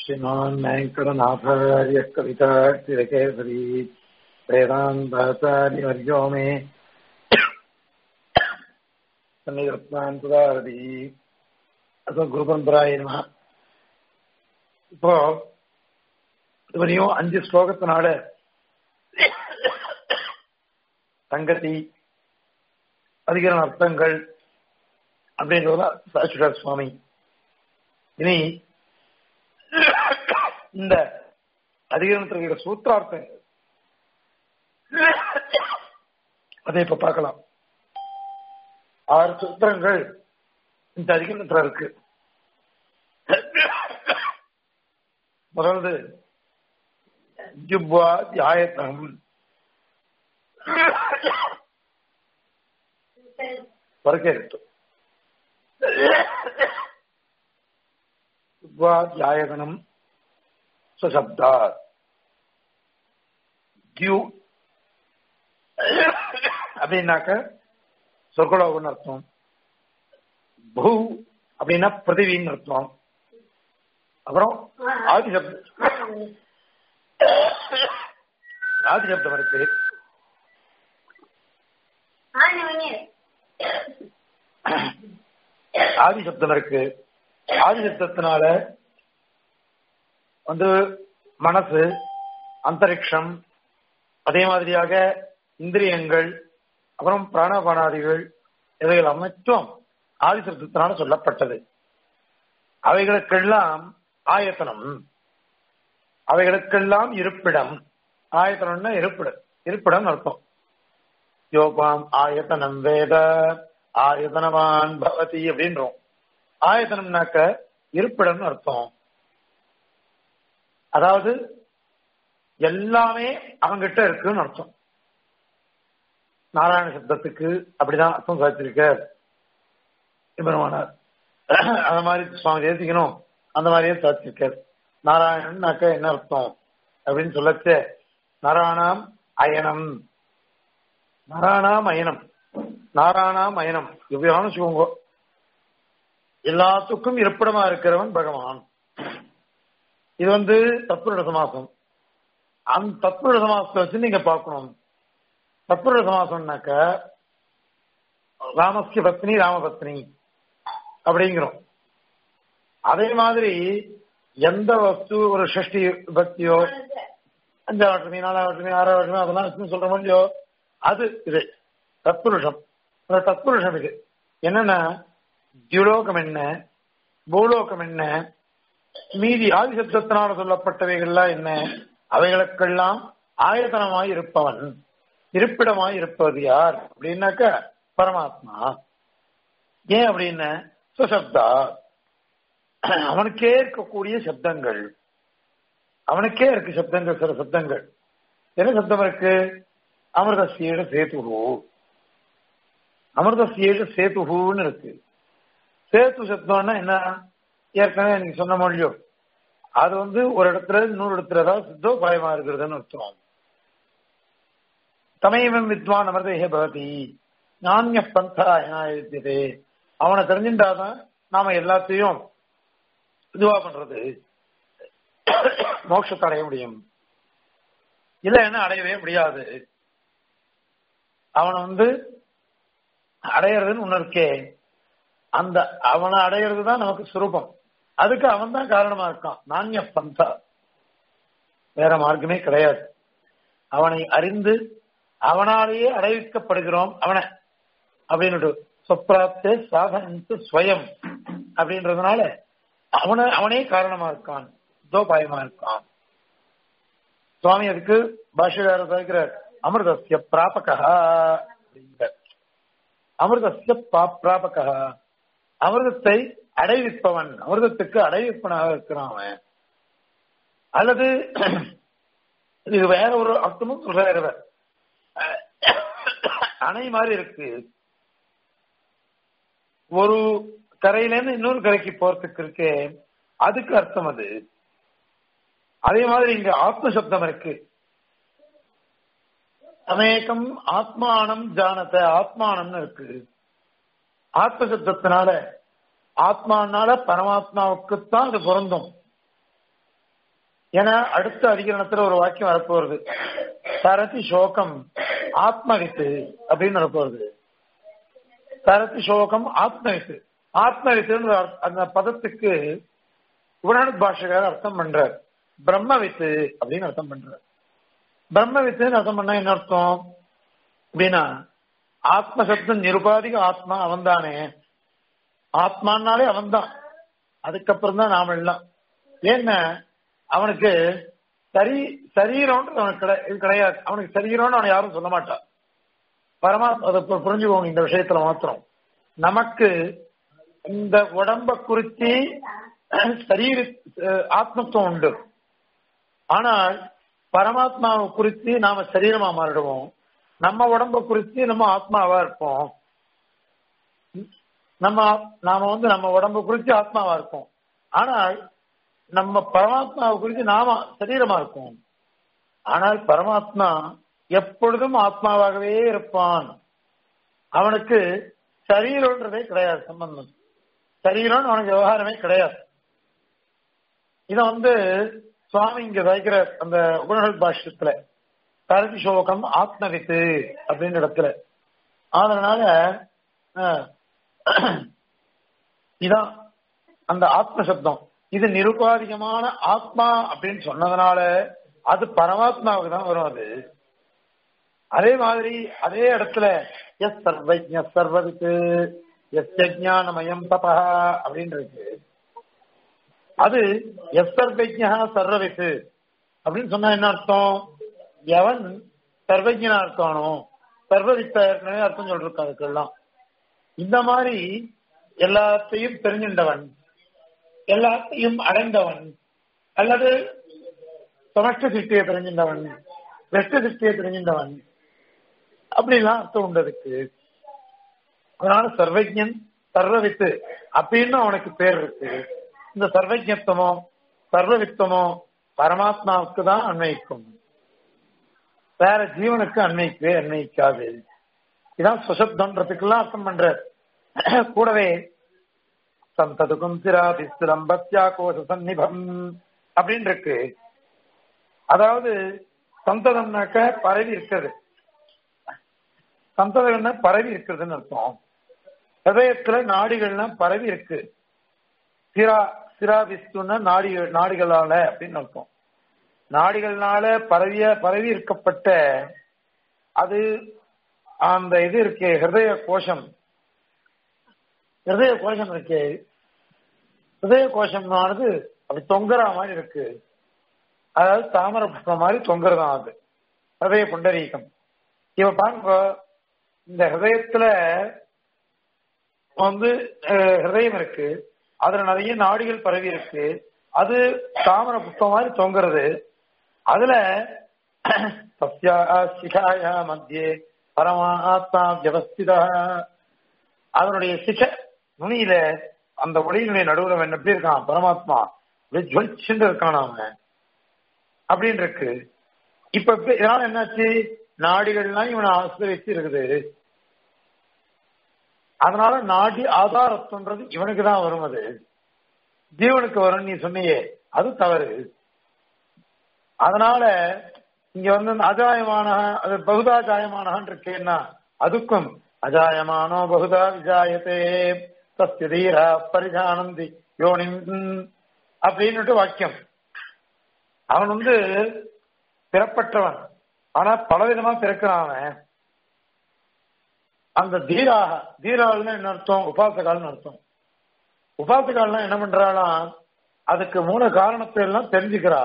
श्रीमान् वेङ्कटनाथार्य कवितार्तिरकेसरी वेदान्ताचार्यवर्यो मे सन्निधत्तान् सुधारति असो குருபரம்பராய நம இப்போ இதுவரையும் அஞ்சு ஸ்லோகத்தினால சங்கதி அதிகரண அர்த்தங்கள் அப்படின்றத சாச்சுடார் சுவாமி இனி இந்த அதிகரணத்தில் இருக்கிற சூத்திரார்த்தங்கள் அதை இப்ப பார்க்கலாம் ஆறு சூத்திரங்கள் இந்த அதிகரணத்துல இருக்கு முதல்வது ஜுப்வா தியாயத்தம் ವರ್ಗರಿತ್ತು ಧ್ಯಾಯಗಣಂ ಸ್ವಶಬ್ದ தியூ அப்படின்னாக்க சொர்க்கலோகம்னு அர்த்தம் பூ அப்படின்னா பிருத்திவின்னு அர்த்தம் அப்புறம் ஆதி சப்தம் ஆதி சப்தம் இருக்கு ஆதி சப்தம் இருக்கு ஆதி சப்தத்தினால வந்து மனசு அந்தரிக்ஷம் அதே மாதிரியாக இந்திரியங்கள் அப்புறம் பிராணபானாதிகள் இவைகள் அனைத்தும் ஆதி சப்தத்தினால சொல்லப்பட்டது அவைகளுக்கெல்லாம் ஆயத்தனம் அவைகளுக்கெல்லாம் இருப்பிடம் ஆயத்தனம்னா இருப்பிடம் இருப்பிடம் அர்த்தம் யோபாம் ஆயத்தனம் வேத ஆயத்தனவான் பவதி அப்படின்றோம் ஆயத்தனம்னாக்க இருப்பிடம்னு அர்த்தம் அதாவது எல்லாமே அவங்கிட்ட இருக்குன்னு அர்த்தம் நாராயண சப்தத்துக்கு அப்படிதான் அர்த்தம் சாதிச்சிருக்கார் பெருமானார் அந்த மாதிரி சுவாமி தேசிக்கணும் அந்த மாதிரியே சாதிச்சிருக்கார் நாராயணன்னாக்க என்ன அர்த்தம் அப்படின்னு சொல்லச்சே நாராயணாம் அயனம் நாராயணாம் அயனம் நாராயணாம் அயனம் எப்படியான வச்சுக்கோங்க எல்லாத்துக்கும் இருப்பிடமா இருக்கிறவன் பகவான் இது வந்து தத்துவ சமாசம் அந்த தத்துவ சமாசத்தை வச்சு நீங்க பார்க்கணும் தத்துவ சமாசம்னாக்க ராமஸ்ய பத்னி ராமபத்னி அப்படிங்கிறோம் அதே மாதிரி எந்த வஸ்து ஒரு ஷஷ்டி பக்தியோ அஞ்சாவட்டமி நாலாவட்டமி ஆறாவட்டமி அதெல்லாம் சொல்ற மாதிரியோ அது இது தத்புருஷம் அந்த தத்புருஷம் இது என்னன்னா தியுலோகம் என்ன பூலோகம் என்ன மீதி ஆதிசப்தத்தினால சொல்லப்பட்டவைகள்லாம் என்ன அவைகளுக்கெல்லாம் ஆயத்தனமாய் இருப்பவன் இருப்பிடமாய் இருப்பது யார் அப்படின்னாக்க பரமாத்மா ஏன் அப்படின்னு சுசப்தா அவனுக்கே இருக்கக்கூடிய சப்தங்கள் அவனுக்கே இருக்கு சப்தங்கள் சில சப்தங்கள் என்ன சப்தம் இருக்கு அமிர்தசீட சேதுகு அமிர்தசீட சேதுகுன்னு இருக்கு சேத்து சப்தம்னா என்ன ஏற்கனவே நீங்க சொன்ன மொழியோ அது வந்து ஒரு இடத்துல இன்னொரு இடத்துல ஏதாவது சித்தோ பயமா இருக்கிறதுன்னு அர்த்தம் தமைவம் வித்வான் அமிர்தேக பவதி நானிய பந்தா எனாயுத்தியதே அவனை தெரிஞ்சுட்டாதான் நாம எல்லாத்தையும் இதுவா பண்றது மோட்சத்தை அடைய முடியும் இல்ல என்ன அடையவே முடியாது அவனை வந்து அடையிறதுன்னு ஒண்ணு இருக்கே அந்த அவனை அடையிறது தான் நமக்கு சுரூபம் அதுக்கு அவன் தான் காரணமா இருக்கான் நானிய பந்தா வேற மார்க்கமே கிடையாது அவனை அறிந்து அவனாலேயே அடைவிக்கப்படுகிறோம் அவனை அப்படின்னு சொப்ராப்தே சாதனத்து ஸ்வயம் அப்படின்றதுனால அவன அவனே காரணமா இருக்கான் தோபாயமா இருக்கான் சுவாமி அதுக்கு பாஷகார இருக்கிறார் அமிர்தசிய பிராபகா அமிர்தசிய பிராபகா அமிர்தத்தை அடைவிப்பவன் அமிர்தத்துக்கு அடைவிப்பனாக இருக்கிறான் அவன் அல்லது இது வேற ஒரு அர்த்தமும் சொல்றாரு அணை மாதிரி இருக்கு ஒரு கரையிலேருந்து இன்னொரு கரைக்கு போறதுக்கு இருக்கே அதுக்கு அர்த்தம் அது அதே மாதிரி இங்க ஆத்ம சப்தம் இருக்கு அநேகம் ஆத்மானம் ஜானத ஆத்மானம்னு இருக்கு ஆத்ம சப்தத்தினால ஆத்மானால பரமாத்மாவுக்குத்தான் அது பொருந்தும் ஏன்னா அடுத்த அதிகரணத்துல ஒரு வாக்கியம் வரப்போறது சரதி சோகம் ஆத்மவித்து அப்படின்னு வரப்போறது சரதி சோகம் ஆத்மவித்து ஆத்மவித்துன்னு அர்த்த- அந்த பதத்துக்கு உடனடி பாஷகார அர்த்தம் பண்றார் பிரம்மவித்து அப்படின்னு அர்த்தம் பண்றார் பிரம்மவித்துன்னு அர்த்தம் பண்ணா என்ன அர்த்தம் அப்படின்னா ஆத்ம சப்தம் நிருபாதிக ஆத்மா அவன்தானே ஆத்மானாலே அவன்தான் அதுக்கப்புறம் தான் நாம எல்லாம் ஏன்னா அவனுக்கு சரி சரீரம்ன்றது அவனுக்கு கிடை- இது கிடையாது அவனுக்கு சரீரம்னு அவனை யாரும் சொல்ல மாட்டான் பரமாத்மா அதை பு- புரிஞ்சுக்கோங்க இந்த விஷயத்துல மாத்திரம் நமக்கு இந்த உடம்ப குறித்து சரீர அஹ், ஆத்மத்துவம் உண்டு ஆனால் பரமாத்மாவை குறித்து நாம சரீரமா மாறிடுவோம் நம்ம உடம்ப குறித்து நம்ம ஆத்மாவா இருப்போம் நம்ம நாம வந்து நம்ம உடம்ப குறித்து ஆத்மாவா இருப்போம் ஆனால் நம்ம பரமாத்மாவை குறித்து நாம சரீரமா இருப்போம் ஆனால் பரமாத்மா எப்பொழுதும் ஆத்மாவாகவே இருப்பான் அவனுக்கு சரீரம்ன்றதே கிடையாது சம்பந்தம் சரீரம் அவனுக்கு விவகாரமே கிடையாது இத வந்து சுவாமி இங்க வைக்கிற அந்த உணர்வு பாஷ்யத்துல கருதி சோகம் ஆத்மவித்து அப்படின்னு இடத்துல அதனால அஹ், இதான் அந்த ஆத்ம சப்தம் இது நிருபாதிகமான ஆத்மா அப்படின்னு சொன்னதுனால அது பரமாத்மாவுக்கு தான் வரும் அது அதே மாதிரி அதே இடத்துல எஸ் சர்வஜ சர்வதுக்கு எஸ் ஞானமயம் தபா அப்படின்னு இருக்கு அது எஸ் சர்வஜா சர்வவித்து அப்படின்னு சொன்னா என்ன அர்த்தம் எவன் சர்வஜனா இருக்கானோ சர்வவித்த ஏற்கனவே அர்த்தம் சொல்லிருக்கா அதுக்கெல்லாம் இந்த மாதிரி எல்லாத்தையும் தெரிஞ்சின்றவன் எல்லாத்தையும் அடைந்தவன் அல்லது சமஷ்ட சிருஷ்டியை தெரிஞ்சின்றவன் வெஷ்ட சிருஷ்டியை தெரிஞ்சின்றவன் அப்படிலாம் அர்த்தம் உண்டு அதுக்கு அதனால சர்வஜன் சர்வவித்து அப்படின்னு அவனுக்கு பேர் இருக்கு இந்த சர்வஜத்துவமோ சர்வவித்தமோ பரமாத்மாவுக்கு தான் அன்வயிக்கும் வேற ஜீவனுக்கு அன்வயிக்கவே அன்வயிக்காது இதான் சுசப்தம்ன்றதுக்கெல்லாம் அர்த்தம் பண்ற கூடவே சந்ததுக்கும் சிராதி சிலம்பத்யா கோஷ சந்நிபம் அப்படின்னு இருக்கு அதாவது சந்ததம்னாக்க பரவி இருக்கிறது சந்ததம்னா பரவி இருக்கிறதுன்னு அர்த்தம் ஹதயத்துல நாடிகள்னா பரவி இருக்கு சிரா சிரா விஸ்துன்னா நாடி நாடிகளால அப்படின்னு அர்த்தம் நாடிகள்னால பரவிய பரவி இருக்கப்பட்ட அது அந்த இது இருக்கே ஹிருதய கோஷம் ஹிருதய கோஷம் இருக்கே ஹிருதய கோஷமானது அப்படி தொங்குற மாதிரி இருக்கு அதாவது தாமரை புஷ்பம் மாதிரி தொங்குறதான் அது ஹிருதய புண்டரீகம் இவ பாருங்க இந்த ஹிருதயத்துல வந்து அஹ், ஹிருதயம் இருக்கு அதுல நிறைய நாடிகள் பரவி இருக்கு அது தாமரை புஷ்பம் மாதிரி தொங்குறது அதுல சத்யா சிகாயா மத்தியே பரமாத்மா வியவஸ்திதா அதனுடைய சிக நுனியில அந்த ஒளியினுடைய நடுவுல அவன் எப்படி இருக்கான் பரமாத்மா ஜொலிச்சுட்டு இருக்கான் அவன் அப்படின்னு இருக்கு இப்ப இப்ப இதனால என்னாச்சு நாடிகள்லாம் இவனை ஆசிரியச்சு இருக்குது அதனால நாடி ஆதாரத்துன்றது இவனுக்கு தான் வரும் அது ஜீவனுக்கு வரும் நீ சொன்னியே அது தவறு அதனால இங்க வந்து இந்த அஜாயமான அது பகுதா ஜாயமானன்னு இருக்கேன்னா அதுக்கும் அஜாயமானோ பகுதா விஜாயத்தே தஸ்ய தீரா பரிஜானந்தி யோனின் அப்படின்னுட்டு வாக்கியம் அவன் வந்து பிறப்பற்றவன் ஆனா பலவிதமா பிறக்கிறான் அவன் அந்த தீராக தீராள்னா என்ன அர்த்தம் உபாசகால்னு அர்த்தம் உபாசகால்லாம் என்ன பண்றாளாம் அதுக்கு மூல காரணத்தை எல்லாம் தெரிஞ்சுக்கிறா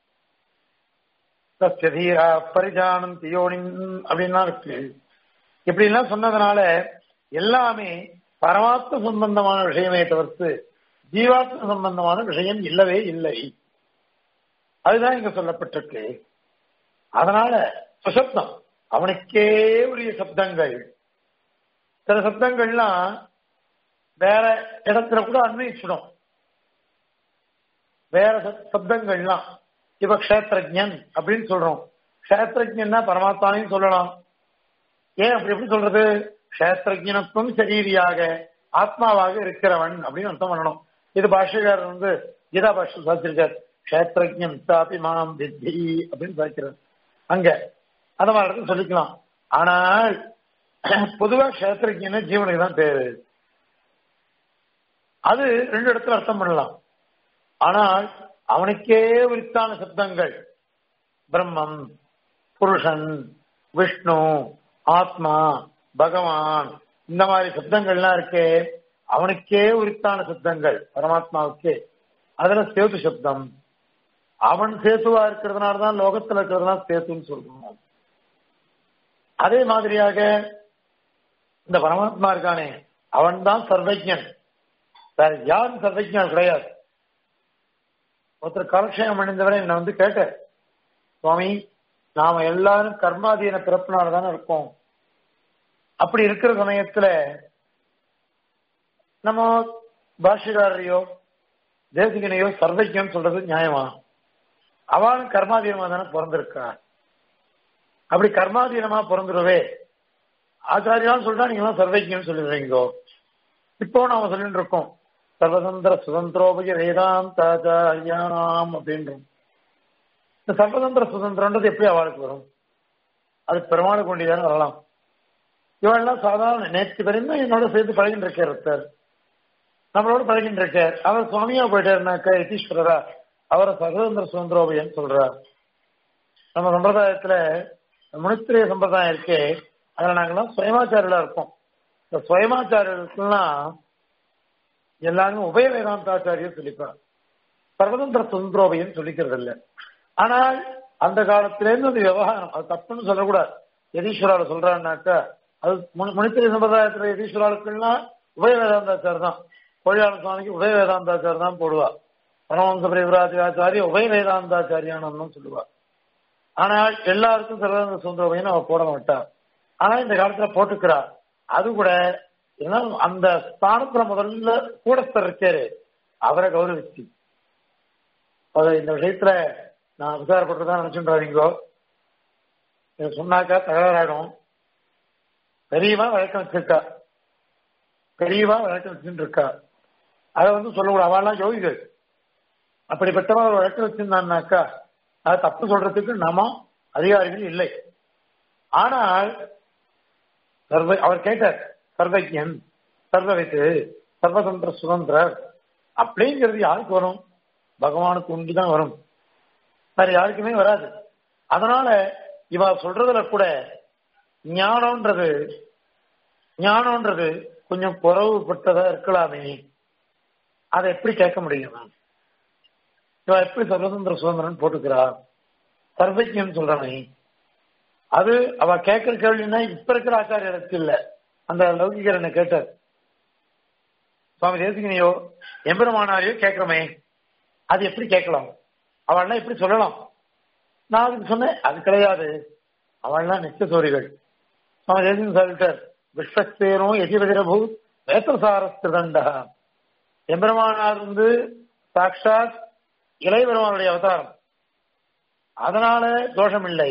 தஸ்ய தீரா பரிஜானந்தி யோனின் அப்படின்லாம் இருக்கு இப்படி எல்லாம் சொன்னதுனால எல்லாமே பரமாத்ம சம்பந்தமான விஷயமே தவிர்த்து ஜீவாத்ம சம்பந்தமான விஷயம் இல்லவே இல்லை அதுதான் இங்க சொல்லப்பட்டிருக்கு அதனால சுசப்தம் அவனுக்கே உரிய சப்தங்கள் சில சப்தங்கள்லாம் வேற இடத்துல கூட அன்வயிச்சிடும் வேற சப்- சப்தங்கள்லாம் இப்ப க்ஷேத்திரஜன் அப்படின்னு சொல்றோம் க்ஷேத்திரஜன்னா பரமாத்மாவையும் சொல்லலாம் ஏன் அப்படி எப்படி சொல்றது க்ஷேத்திரஜனுக்கும் சரீரியாக ஆத்மாவாக இருக்கிறவன் அப்படின்னு அர்த்தம் பண்ணணும் இது பாஷ்யக்காரர் வந்து கீதா பாஷ்யம் சாதிச்சிருக்கார் கஷேத்திரஜம் தாபி மாம் வித்தி அப்படின்னு சொல்லிக்கிறார் அங்க அந்த மாதிரி இடத்துல சொல்லிக்கலாம் ஆனால் பொதுவா கஷேத்திரஜன ஜீவனுக்கு தான் பேரு அது ரெண்டு இடத்துல அர்த்தம் பண்ணலாம் ஆனால் அவனுக்கே உரித்தான சப்தங்கள் பிரம்மம் புருஷன் விஷ்ணு ஆத்மா பகவான் இந்த மாதிரி சப்தங்கள்லாம் இருக்கே அவனுக்கே உரித்தான சப்தங்கள் பரமாத்மாவுக்கே அதுல சேது சப்தம் அவன் சேத்துவா இருக்கிறதுனால தான் லோகத்துல இருக்கிறதுனால சேத்துன்னு சொல்றோம் அதே மாதிரியாக இந்த பரமாத்மா இருக்கானே அவன் தான் சர்வஜன் வேற யாரும் சர்வஜன் கிடையாது ஒருத்தர் கலட்சயம் அணிந்தவரை என்ன வந்து கேட்டார் சுவாமி நாம எல்லாரும் கர்மாதீன பிறப்பினால தானே இருக்கோம் அப்படி இருக்கிற சமயத்துல நம்ம பாஷிகாரையோ தேசிகனையோ சர்வஜன் சொல்றது நியாயமா அவளும் கர்மாதீனமா தானே பிறந்திருக்கா அப்படி கர்மாதீனமா பிறந்துருவே ஆச்சாரியான்னு சொல்லிட்டா நீங்க எல்லாம் சர்வஜன் சொல்லிடுறீங்கோ இப்போ நாம சொல்லிட்டு இருக்கோம் சர்வதந்திர சுதந்திரோபய வேதாந்தாச்சாரியானாம் அப்படின்றோம் இந்த சர்வதந்திர சுதந்திரன்றது எப்படி அவளுக்கு வரும் அது பெருமாளுக்கு கொண்டிதானே வரலாம் இவெல்லாம் சாதாரண நேற்று வரையும் என்னோட சேர்த்து பழகிட்டு இருக்கார் ஒருத்தர் நம்மளோட பழகிட்டு இருக்கார் அவர் சுவாமியா போயிட்டாருனாக்கா யதீஸ்வரரா அவரை சர்வதந்திர சுதந்திரோபயன்னு சொல்றார் நம்ம சம்பிரதாயத்துல முனித்திரிய சம்பிரதாயம் இருக்கே அதுல நாங்கெல்லாம் சுயமாச்சாரியலா இருக்கோம் இந்த சுயமாச்சாரியர்களுக்கெல்லாம் எல்லாரும் உபய வேதாந்தாச்சாரியர் சொல்லிப்பார் சர்வதந்திர சுதந்திரோபயம் சொல்லிக்கிறது இல்லை ஆனால் அந்த காலத்திலேருந்து அது விவகாரம் அது தப்புன்னு சொல்லக்கூடாது யதீஸ்வரால சொல்றான்னாக்கா அது முனித்திரை சம்பிரதாயத்துல யதீஸ்வராளுக்கெல்லாம் உபய வேதாந்தாச்சார் தான் கோழியாள சுவாமிக்கு உபய வேதாந்தாச்சார் தான் போடுவா பரமஹம்ச பிரிவராஜாச்சாரி உபய வேதாந்தாச்சாரியானு சொல்லுவா ஆனால் எல்லாருக்கும் சர்வதந்திர சுதந்திரோபயம் அவ போட மாட்டார் ஆனா இந்த காலத்துல போட்டுக்கிறார் அது கூட ஏன்னா அந்த ஸ்தானத்துல முதல்ல கூடஸ்தர் இருக்காரு அவரை கௌரவிச்சு இந்த விஷயத்துல நான் விசாரப்பட்டுதான் நினைச்சுட்டாதீங்கோ சொன்னாக்கா தகராறாயிடும் பெரியவா வழக்கம் வச்சிருக்கா பெரியவா வழக்கம் வச்சுட்டு இருக்கா அதை வந்து சொல்லக்கூடாது அவெல்லாம் யோகிகள் அப்படிப்பட்டவன் ஒரு வழக்கம் வச்சிருந்தான்னாக்கா அது தப்பு சொல்றதுக்கு நம்ம அதிகாரிகள் இல்லை ஆனால் சர்வ அவர் கேட்டார் சர்வஜன் சர்வவித்து சர்வதந்திர சுதந்திரர் அப்படிங்கிறது யாருக்கு வரும் பகவானுக்கு உண்டுதான் வரும் வேற யாருக்குமே வராது அதனால இவ சொல்றதுல கூட ஞானம்ன்றது ஞானம்ன்றது கொஞ்சம் குறவுபட்டதா இருக்கலாமே அதை எப்படி கேட்க முடியும் இவ எப்படி சர்வதந்திர சுதந்திரன் போட்டுக்கிறா சர்வஜன் சொல்றானே அது அவ கேட்கிற கேள்வினா இப்ப இருக்கிற ஆச்சாரியருக்கு இல்ல அந்த லௌகிகர் என்ன கேட்டார் சுவாமி தேசிகனையோ எம்பெருமானாரையோ கேட்கிறோமே அது எப்படி கேட்கலாம் அவள்லாம் எப்படி சொல்லலாம் நான் அதுக்கு சொன்னேன் அது கிடையாது அவள்லாம் நிச்சயசோரிகள் சுவாமி தேசிகன் சொல்லிட்டார் விஸ்வஸ்தேனும் எதிரதிரபூ வேத்திரசாரஸ்திருதண்டா எம்பெருமானார் வந்து சாட்சாத் இளையபெருமானுடைய அவதாரம் அதனால தோஷம் இல்லை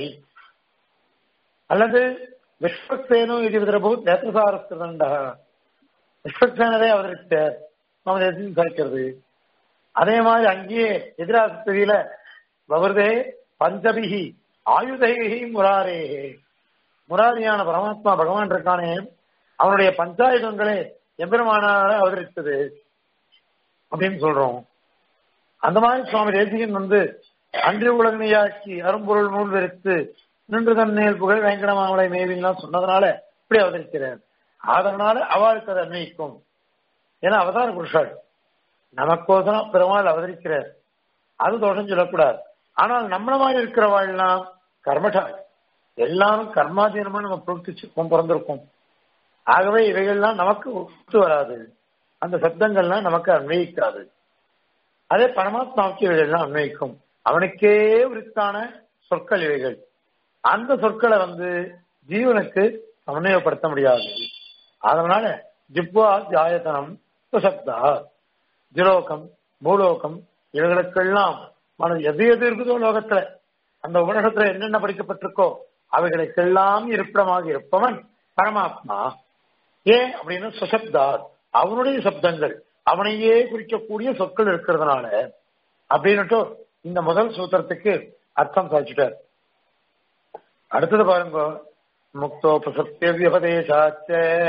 அல்லது விஸ்வக்சேனோ இது விதரபூத் நேத்திரசாரஸ்திரண்டா விஸ்வக்சேனரே அவதரித்தார் நம்ம கழிக்கிறது அதே மாதிரி அங்கேயே எதிராஸ்திரியில வவருதே பஞ்சபிகி ஆயுதைகி முராரே முராரியான பரமாத்மா பகவான் இருக்கானே அவனுடைய பஞ்சாயுதங்களே எம்பெருமானார அவதரித்தது அப்படின்னு சொல்றோம் அந்த மாதிரி சுவாமி தேசிகன் வந்து அன்றி உலகனையாக்கி அரும்பொருள் நூல் வெறுத்து நின்று தன்னேல் புகழ் வேங்கடமாமலை மேவின்லாம் சொன்னதுனால இப்படி அவதரிக்கிறார் அதனால அவளுக்கு அது அன்வயிக்கும் ஏன்னா அவதார புருஷாள் நமக்கோசரம் பெருமாள் அவதரிக்கிறார் அது தோஷம் சொல்லக்கூடாது ஆனால் நம்மள மாதிரி இருக்கிறவாள்லாம் கர்மட்டாள் எல்லாரும் கர்மாதீனமா நம்ம பிரவர்த்திச்சிருக்கோம் பிறந்திருக்கோம் ஆகவே இவைகள்லாம் நமக்கு ஒத்து வராது அந்த சப்தங்கள்லாம் நமக்கு அன்வயிக்காது அதே பரமாத்மாவுக்கு இவைகள்லாம் அன்வயிக்கும் அவனுக்கே உரித்தான சொற்கள் இவைகள் அந்த சொற்களை வந்து ஜீவனுக்கு சமநிலைப்படுத்த முடியாது அதனால ஜிப்வா ஜாயத்தனம் சுசப்தா ஜிலோகம் பூலோகம் இவைகளுக்கெல்லாம் மனது எது எது இருக்குதோ லோகத்துல அந்த உலகத்துல என்னென்ன படிக்கப்பட்டிருக்கோ அவைகளுக்கெல்லாம் இருப்பிடமாக இருப்பவன் பரமாத்மா ஏன் அப்படின்னு சுசப்தா அவனுடைய சப்தங்கள் அவனையே குறிக்கக்கூடிய சொற்கள் இருக்கிறதுனால அப்படின்னுட்டு இந்த முதல் சூத்திரத்துக்கு அர்த்தம் சாதிச்சுட்டார் அடுத்தது பாருங்க முக்தோபசத்திய வியபதேசாச்ச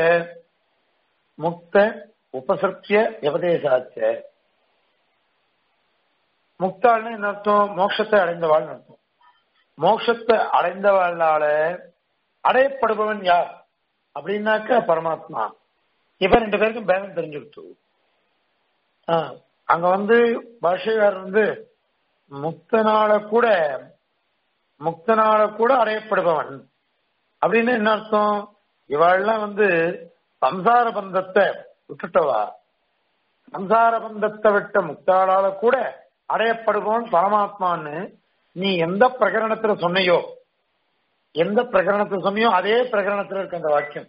முக்த உபசத்திய வியபதேசாச்ச முக்தாள்னு என்ன அர்த்தம் மோட்சத்தை அடைந்தவாள் அர்த்தம் மோட்சத்தை அடைந்தவாளால அடையப்படுபவன் யார் அப்படின்னாக்க பரமாத்மா இப்ப ரெண்டு பேருக்கும் பேதம் தெரிஞ்சுக்கிட்டு அங்க வந்து பாஷையார் வந்து முக்தனால கூட முக்தனால கூட அடையப்படுபவன் அப்படின்னு என்ன அர்த்தம் இவாள்லாம் வந்து சம்சார பந்தத்தை விட்டுட்டவா சம்சார பந்தத்தை விட்ட முக்தாளால கூட அடையப்படுபவன் பரமாத்மான்னு நீ எந்த பிரகரணத்துல சொன்னையோ எந்த பிரகரணத்துல சொன்னியோ அதே பிரகரணத்துல இருக்க அந்த வாக்கியம்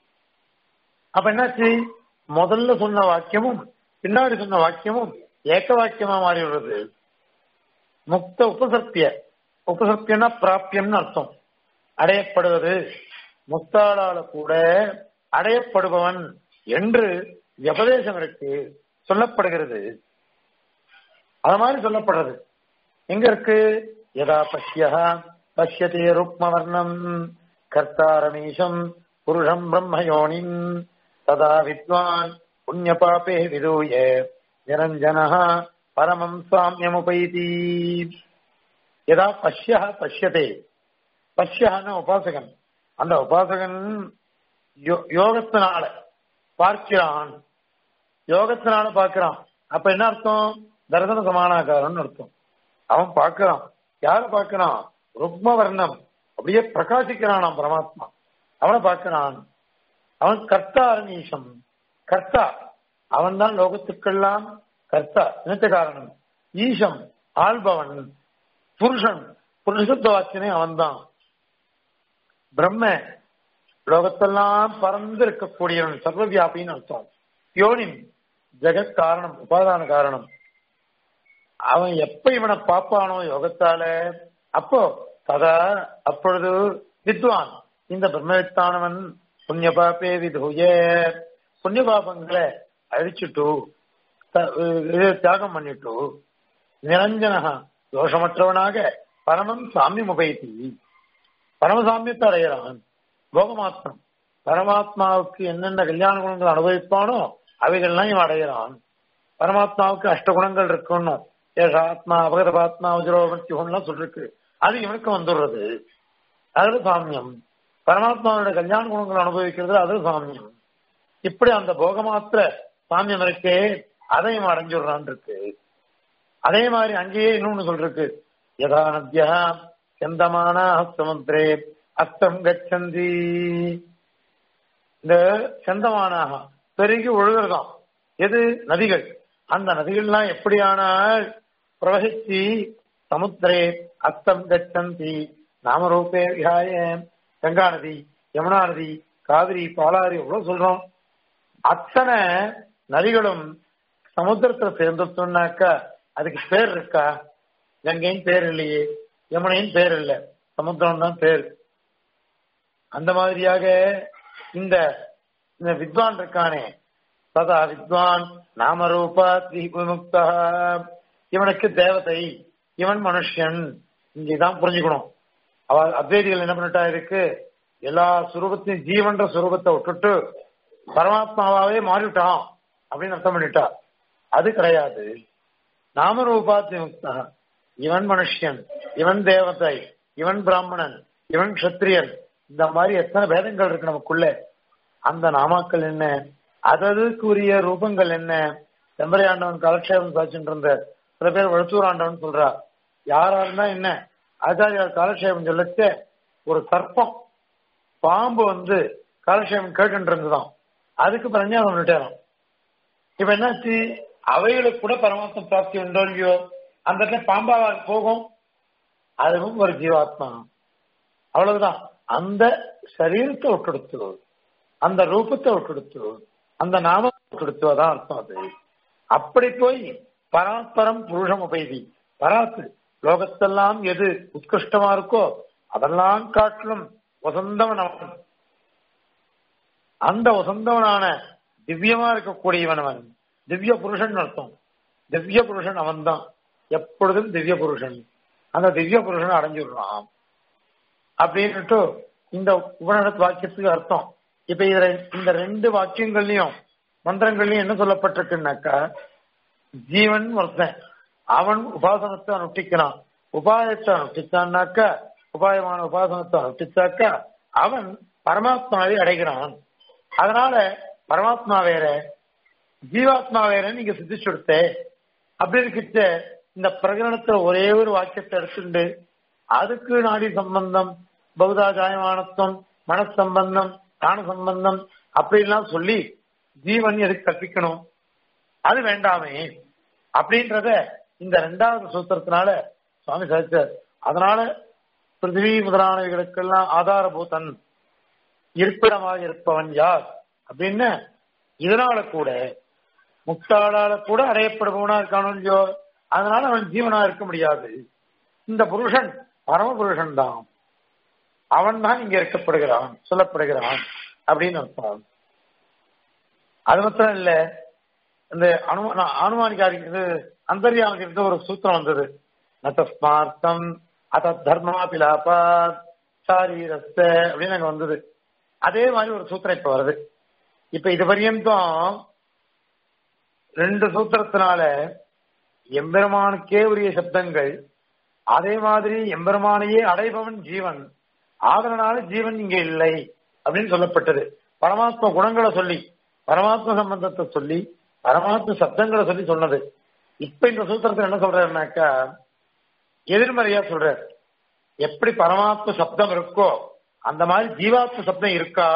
அப்ப என்னாச்சு முதல்ல சொன்ன வாக்கியமும் பின்னாடி சொன்ன வாக்கியமும் ஏக்க வாக்கியமா மாறி விடுறது முக்த உபசத்திய உபசத்தியம்னா பிராப்பியம்னு அர்த்தம் அடையப்படுவது முக்தாளால கூட அடையப்படுபவன் என்று உபதேசம் இருக்கு சொல்லப்படுகிறது அது மாதிரி சொல்லப்படுறது எங்க இருக்கு யதா பஷ்ய பஷ்யதே ருக்மவர்ணம் கர்த்தாரமீஷம் புருஷம் பிரம்மயோனிம் ததா வித்வான் புண்ணிய பாபே விதூய நிரஞ்சன பரமம் சாமியமுபைதி யதா பஷ்ய பஷ்யதே பஷ்யன்னு உபாசகன் அந்த உபாசகன் யோகத்தினால பார்க்கிறான் யோகத்தினால பார்க்கிறான் அப்ப என்ன அர்த்தம் தர்சன சமானாகாரம்னு அர்த்தம் அவன் பார்க்கிறான் யார பார்க்கிறான் ருக்ம வர்ணம் அப்படியே பிரகாசிக்கிறான் பரமாத்மா அவனை பார்க்கிறான் அவன் கர்த்தா அரணீஷம் கர்த்தா அவன் தான் லோகத்துக்கெல்லாம் கர்த்தா நினைத்த காரணம் ஈஷம் ஆள்பவன் புருஷன் புருஷத்துவ வாக்கியனே அவன் தான் பிரம்ம லோகத்தெல்லாம் பறந்து இருக்கக்கூடியவன் சர்வவியாபின்னு அர்த்தம் யோனின் ஜெகத் காரணம் உபாதான காரணம் அவன் எப்ப இவனை பார்ப்பானோ யோகத்தால அப்போ ததா அப்பொழுது வித்வான் இந்த பிரம்மவித்தானவன் புண்ணிய பாப்பே விதூய புண்ணிய பாபங்களை அழிச்சுட்டு தியாகம் பண்ணிட்டு நிரஞ்சனகா தோஷமற்றவனாக பரமம் சாமியம் உபயத்தி பரமசாமியத்தை அடைகிறான் போகமாத்மம் பரமாத்மாவுக்கு என்னென்ன கல்யாண குணங்கள் அனுபவிப்பானோ அவைகள்லாம் இவன் அடைகிறான் பரமாத்மாவுக்கு அஷ்ட குணங்கள் இருக்கணும் ஏஷாத்மா அபகதபாத்மா வஜ்ரோபத்தியம்லாம் சொல்லிருக்கு அது இவனுக்கு வந்துடுறது அது சாமியம் பரமாத்மாவோட கல்யாண குணங்கள் அனுபவிக்கிறது அது சாமியம் இப்படி அந்த போகமாத்திர சாமியம் இருக்கே அதை இவன் அடைஞ்சுடுறான் இருக்கு அதே மாதிரி அங்கேயே இன்னொன்னு சொல்றக்கு யதா நத்தியா செந்தமான சமுத்திரே அஸ்தம் கச்சந்தி இந்த செந்தமானாக பெருகி ஒழுகிறதாம் எது நதிகள் அந்த நதிகள்லாம் எப்படியானால் பிரவகிச்சு சமுத்திரே அஸ்தம் கச்சந்தி நாமரூபே விகாய கங்கா நதி யமுனா நதி காவிரி பாலாறு எவ்வளவு சொல்றோம் அத்தனை நதிகளும் சமுத்திரத்துல சேர்ந்துட்டோம்னாக்கா அதுக்கு பேர் இருக்கா கங்கையும் பேர் இல்லையே யமுனையும் பேர் இல்லை சமுத்திரம் தான் பேர் அந்த மாதிரியாக இந்த இந்த வித்வான் இருக்கானே ததா வித்வான் நாமரூபா விமுக்தா இவனுக்கு தேவதை இவன் மனுஷன் இங்கதான் புரிஞ்சுக்கணும் அவ அத்வைதிகள் என்ன பண்ணிட்டா இருக்கு எல்லா சுரூபத்தையும் ஜீவன்ற சுரூபத்தை விட்டுட்டு பரமாத்மாவாவே மாறிவிட்டான் அப்படின்னு அர்த்தம் பண்ணிட்டா அது கிடையாது நாமரூபாத்தி முக்தா இவன் மனுஷன் இவன் தேவதை இவன் பிராமணன் இவன் கஷத்திரியன் இந்த மாதிரி எத்தனை பேதங்கள் இருக்கு நமக்குள்ள அந்த நாமாக்கள் என்ன அததுக்குரிய ரூபங்கள் என்ன செம்பரையாண்டவன் காலக்ஷேபம் சாச்சிட்டு இருந்த சில பேர் வழுத்தூர் ஆண்டவன் சொல்றா யாரா இருந்தா என்ன ஆச்சாரியார் காலக்ஷேபம் சொல்லச்ச ஒரு சர்ப்பம் பாம்பு வந்து காலக்ஷேபம் கேட்டு இருந்துதான் அதுக்கு பிரஞ்சாதம் விட்டாராம் இப்ப என்னாச்சு அவைகளுக்கு கூட பரமாத்மா பிராப்தி உண்டோ இல்லையோ அந்த இடத்துல பாம்பாவா போகும் அதுவும் ஒரு ஜீவாத்மா அவ்வளவுதான் அந்த சரீரத்தை விட்டுடுத்து அந்த ரூபத்தை விட்டுடுத்து அந்த நாமத்தை விட்டுடுத்து அதான் அர்த்தம் அது அப்படி போய் பராத்பரம் புருஷம் உபயதி பராத்து லோகத்தெல்லாம் எது உத்கிருஷ்டமா இருக்கோ அதெல்லாம் காட்டிலும் வசந்தவன் அவன் அந்த வசந்தவனான திவ்யமா இருக்கக்கூடியவன் அவன் திவ்ய புருஷன் அர்த்தம் திவ்ய புருஷன் அவன் தான் எப்பொழுதும் திவ்ய புருஷன் அந்த திவ்ய புருஷனை அடைஞ்சிடுறான் அப்படின்னுட்டு இந்த உபநிடத்து வாக்கியத்துக்கு அர்த்தம் இப்ப இதுல இந்த ரெண்டு வாக்கியங்கள்லயும் மந்திரங்கள்லயும் என்ன சொல்லப்பட்டிருக்குன்னாக்கா ஜீவன் ஒருத்தன் அவன் உபாசனத்தை அனுஷ்டிக்கிறான் உபாயத்தை அனுஷ்டிச்சான்னாக்கா உபாயமான உபாசனத்தை அனுஷ்டிச்சாக்கா அவன் பரமாத்மாவை அடைகிறான் அதனால பரமாத்மா வேற ஜீவாத்மா வேற நீங்க சித்திச்சு கொடுத்த அப்படி இருக்கிட்ட இந்த பிரகரணத்துல ஒரே ஒரு வாக்கியத்தை எடுத்துண்டு அதுக்கு நாடி சம்பந்தம் பௌதா ஜாயமானத்துவம் மனசம்பந்தம் தான சம்பந்தம் அப்படின்லாம் சொல்லி ஜீவன் எதுக்கு கற்பிக்கணும் அது வேண்டாமே அப்படின்றத இந்த ரெண்டாவது சூத்திரத்தினால சுவாமி சாதிச்சார் அதனால பிருத்திவி முதலானவைகளுக்கெல்லாம் ஆதாரபூதன் இருப்பிடமாக இருப்பவன் யார் அப்படின்னு இதனால கூட முக்தாளால கூட அடையப்படுபவனா இருக்கானோ இல்லையோ அதனால அவன் ஜீவனா இருக்க முடியாது இந்த புருஷன் பரம புருஷன் தான் அவன் தான் இங்க இருக்கப்படுகிறான் சொல்லப்படுகிறான் அப்படின்னு அர்த்தம் அது மாத்திரம் இல்ல இந்த அனுமா அனுமானிக்காரி இது அந்தர்யாமிக்கு ஒரு சூத்திரம் வந்தது நதஸ்மார்த்தம் அத தர்மாபிலாபா சாரீரஸ்த அப்படின்னு அங்க வந்தது அதே மாதிரி ஒரு சூத்திரம் இப்ப வருது இப்ப இது பரியந்தம் ரெண்டு சூத்திரத்தினால எம்பெருமானுக்கே உரிய சப்தங்கள் அதே மாதிரி எம்பெருமானையே அடைபவன் ஜீவன் ஆதரனால ஜீவன் இங்க இல்லை அப்படின்னு சொல்லப்பட்டது பரமாத்ம குணங்களை சொல்லி பரமாத்ம சம்பந்தத்தை சொல்லி பரமாத்ம சப்தங்களை சொல்லி சொன்னது இப்ப இந்த சூத்திரத்தில் என்ன சொல்றாருனாக்கா எதிர்மறையா சொல்றார் எப்படி பரமாத்ம சப்தம் இருக்கோ அந்த மாதிரி ஜீவாத்ம சப்தம் இருக்கா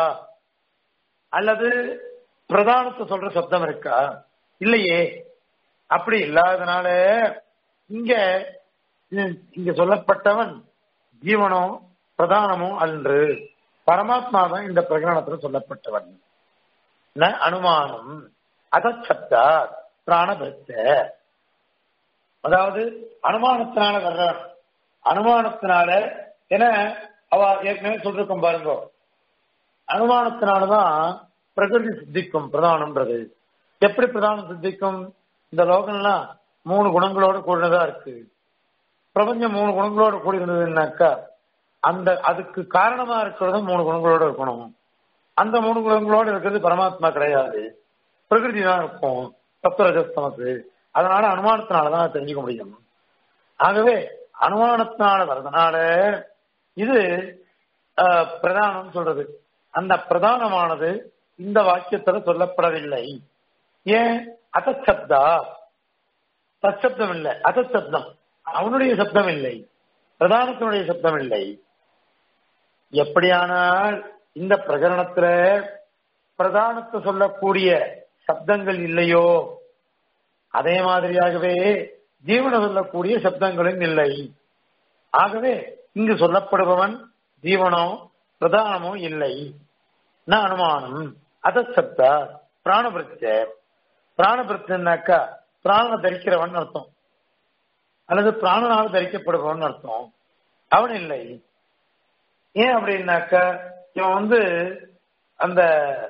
அல்லது பிரதானத்தை சொல்ற சப்தம் இருக்கா இல்லையே அப்படி இல்லாதனால இங்க இங்க சொல்லப்பட்டவன் ஜீவனோ பிரதானமோ அன்று பரமாத்மா தான் இந்த பிரகரணத்துல சொல்லப்பட்டவன் ந அனுமானம் அதச்சப்தா பிராணபத்த அதாவது அனுமானத்தினால வர்றவன் அனுமானத்தினால என அவ ஏற்கனவே சொல்லிருக்கோம் பாருங்க அனுமானத்தினாலதான் பிரகிருதி சித்திக்கும் பிரதானம்ன்றது எப்படி பிரதானம் சித்திக்கும் இந்த லோகம்லாம் மூணு குணங்களோட கூடினதா இருக்கு பிரபஞ்சம் மூணு குணங்களோட கூடி இருந்ததுன்னாக்கா அந்த அதுக்கு காரணமா இருக்கிறது மூணு குணங்களோட இருக்கணும் அந்த மூணு குணங்களோட இருக்கிறது பரமாத்மா கிடையாது பிரகிருதி தான் இருக்கும் சப்தரஜஸ்தமத்து அதனால அனுமானத்தினாலதான் தெரிஞ்சுக்க முடியும் ஆகவே அனுமானத்தினால வர்றதுனால இது பிரதானம் சொல்றது அந்த பிரதானமானது இந்த வாக்கியத்துல சொல்லப்படவில்லை ஏன் அதச்சப்தா தச்சப்தம் இல்லை அதச்சப்தம் அவனுடைய சப்தம் இல்லை பிரதானத்தினுடைய சப்தம் இல்லை எப்படியானால் இந்த பிரகரணத்துல பிரதானத்தை சொல்லக்கூடிய சப்தங்கள் இல்லையோ அதே மாதிரியாகவே ஜீவன சொல்லக்கூடிய சப்தங்களும் இல்லை ஆகவே இங்கு சொல்லப்படுபவன் ஜீவனோ பிரதானமோ இல்லை ந அனுமானம் அதசப்த பிராணபிருத்த பிராணபிருத்தன்னாக்கா பிராணனை தரிக்கிறவன் அர்த்தம் அல்லது பிராணனால் தரிக்கப்படுபவன் அர்த்தம் அவன் இல்லை ஏன் அப்படின்னாக்கா இவன் வந்து அந்த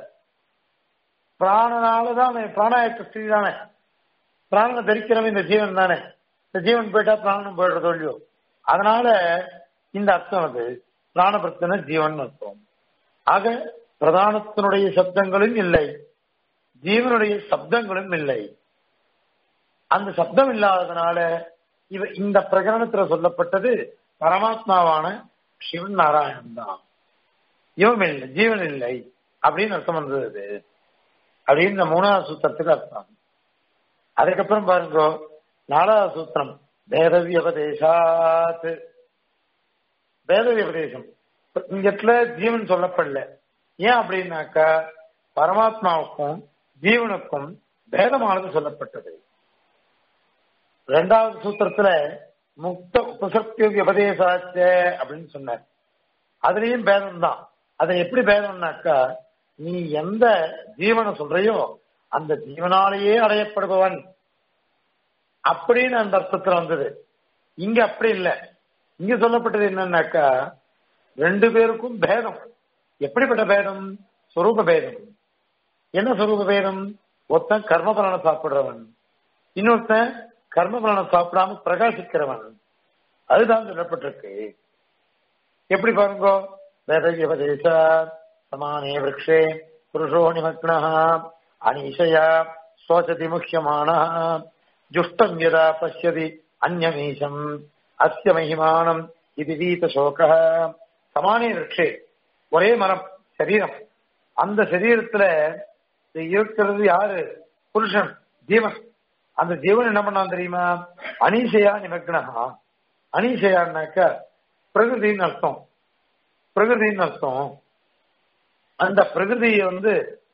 பிராணனாலதான் அவன் பிராணாயக்க ஸ்திதி தானே பிராணனை தரிக்கிறவன் இந்த ஜீவன் தானே இந்த ஜீவன் போயிட்டா பிராணம் போயிடுறது இல்லையோ அதனால இந்த அர்த்தம் அது பிராணபிரத்தன ஜீவன் அர்த்தம் ஆக பிரதானத்தினுடைய சப்தங்களும் இல்லை ஜீவனுடைய சப்தங்களும் இல்லை அந்த சப்தம் இல்லாததுனால இவ இந்த பிரகரணத்துல சொல்லப்பட்டது பரமாத்மாவான சிவன் நாராயணன் தான் இவன் இல்லை ஜீவன் இல்லை அப்படின்னு அர்த்தம் வந்தது அப்படின்னு இந்த மூணாவது சூத்திரத்துக்கு அர்த்தம் அதுக்கப்புறம் பாருங்க நாலாவது சூத்திரம் வேத வியபதேசாத் வேத வியபதேசம் இந்த இடத்துல ஜீவன் சொல்லப்படல ஏன் அப்படின்னாக்கா பரமாத்மாவுக்கும் ஜீவனுக்கும் பேதமானது சொல்லப்பட்டது ரெண்டாவது சூத்திரத்துல முக்த உபசக்தி விபதேசாச்ச அப்படின்னு சொன்னார் அதுலயும் பேதம் தான் அதை எப்படி பேதம்னாக்கா நீ எந்த ஜீவனை சொல்றையோ அந்த ஜீவனாலேயே அடையப்படுபவன் அப்படின்னு அந்த அர்த்தத்துல வந்தது இங்க அப்படி இல்லை இங்க சொல்லப்பட்டது என்னன்னாக்கா ரெண்டு பேருக்கும் பேதம் எப்படிப்பட்ட பேதம் சொரூப பேதம் என்ன சொரூப பேதம் ஒருத்தன் கர்மபலனை சாப்பிடுறவன் இன்னொருத்தன் கர்ம பலனை சாப்பிடாம பிரகாசிக்கிறவன் அதுதான் சொல்லப்பட்டிருக்கு எப்படி பாருங்க வேதவியபதேச சமானே விரக்ஷே புருஷோ நிமக்ன அனீஷயா சோச்சதி முக்கியமான ஜுஷ்டம் யதா பசியதி அந்நமீசம் அஸ்ய மகிமானம் இது வீத சோக சமானே விரக்ஷே ஒரே மரம் சரீரம் அந்த சரீரத்துல இருக்கிறது யாரு புருஷன் ஜீவன் அந்த ஜீவன் என்ன பண்ணான் தெரியுமா அனீஷையா நிமக்னஹா அனீஷையான்னாக்க பிரகிருதின்னு அர்த்தம் பிரகிருதின்னு அர்த்தம் அந்த பிரகிருதியை வந்து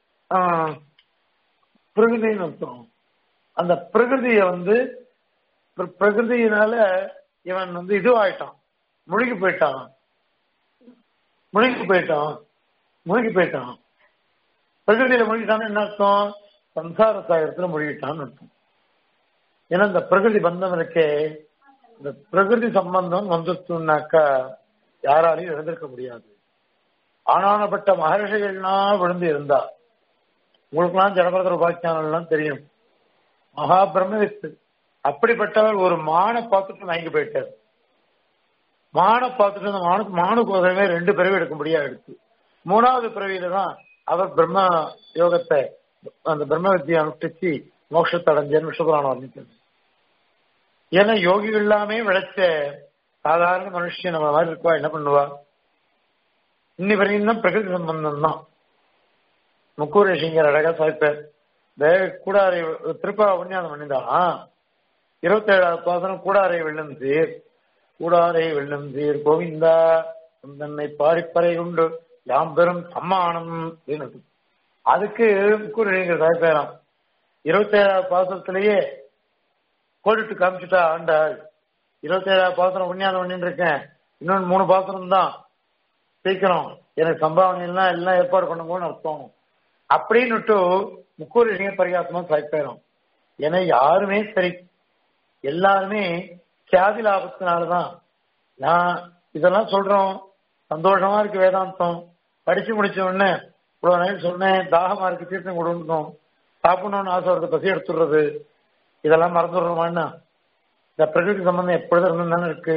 பிரகிருதின்னு அர்த்தம் அந்த பிரகிருதிய வந்து பிரகிருதியினால இவன் வந்து இதுவாயிட்டான் முழுகி போயிட்டான் முழுகி போயிட்டான் முழுகி போயிட்டான் பிரகிருதியில முழுகிட்டான்னு என்ன அர்த்தம் சம்சார சாகரத்துல முழுகிட்டான்னு அர்த்தம் ஏன்னா இந்த பிரகிருதி பந்தம் இருக்கே இந்த பிரகிருதி சம்பந்தம் வந்துச்சுன்னாக்கா யாராலையும் எழுந்திருக்க முடியாது ஆனானப்பட்ட மகர்ஷிகள்லாம் விழுந்து இருந்தா உங்களுக்கெல்லாம் ஜனபரதர் உபாக்கியானெல்லாம் தெரியும் மகா பிரம்மவித்து அப்படிப்பட்டவர் ஒரு மானை பார்த்துட்டு வாங்கி போயிட்டார் மானை பார்த்துட்டு அந்த மானு மானுக்கு உதவே ரெண்டு பிறவி எடுக்க முடியாது எடுத்து மூணாவது பிறவியில தான் அவர் பிரம்ம யோகத்தை அந்த பிரம்ம வித்தியை அனுஷ்டிச்சு மோட்சத்தை அடைஞ்சேன்னு விஷ்ணுபுராணம் வர்ணிக்கிறது ஏன்னா யோகிகள் எல்லாமே விளைச்ச சாதாரண மனுஷன் நம்ம மாதிரி இருக்குவா என்ன பண்ணுவா இன்னி வரையும் தான் பிரகிருதி சம்பந்தம் தான் முக்கூர் ரிஷிங்கர் அழகா சாய்ப்பார் இந்த கூடாரை திருப்பா புண்ணியாதம் பண்ணிதான் இருபத்தி ஏழாவது பாசனம் கூடாரை வெள்ளந்தீர் கூடாரை வெள்ளந்தீர் கோவிந்தா தன்னை பாடிப்பறை உண்டு யாம் பெரும் சம்மானம் அப்படின்னு அதுக்கு முக்கூர் ரிஷிங்கர் சாய்ப்பாராம் இருபத்தி ஏழாவது பாசனத்திலேயே கோடிட்டு காமிச்சுட்டா ஆண்டாள் இருபத்தி ஏழாவது பாசனம் புண்ணியாதம் பண்ணிட்டு இருக்கேன் இன்னொன்று மூணு பாசனம் தான் சீக்கிரம் எனக்கு சம்பாவனை எல்லாம் எல்லாம் ஏற்பாடு பண்ணுங்கன்னு அர்த்தம் அப்படின்னுட்டு முக்கூர் இளைஞ பரிகாசமா சாய்ப்பாயிரும் ஏன்னா யாருமே சரி எல்லாருமே கியாதி லாபத்தினாலதான் நான் இதெல்லாம் சொல்றோம் சந்தோஷமா இருக்கு வேதாந்தம் படிச்சு முடிச்ச உடனே இவ்வளவு நேரம் சொன்னேன் தாகமா இருக்கு தீர்த்தம் கொடுக்கணும் சாப்பிடணும்னு ஆசை வருது பசி எடுத்துடுறது இதெல்லாம் மறந்துடுறோமான்னா இந்த பிரகிருதி சம்பந்தம் எப்பொழுதும் இருந்து தானே இருக்கு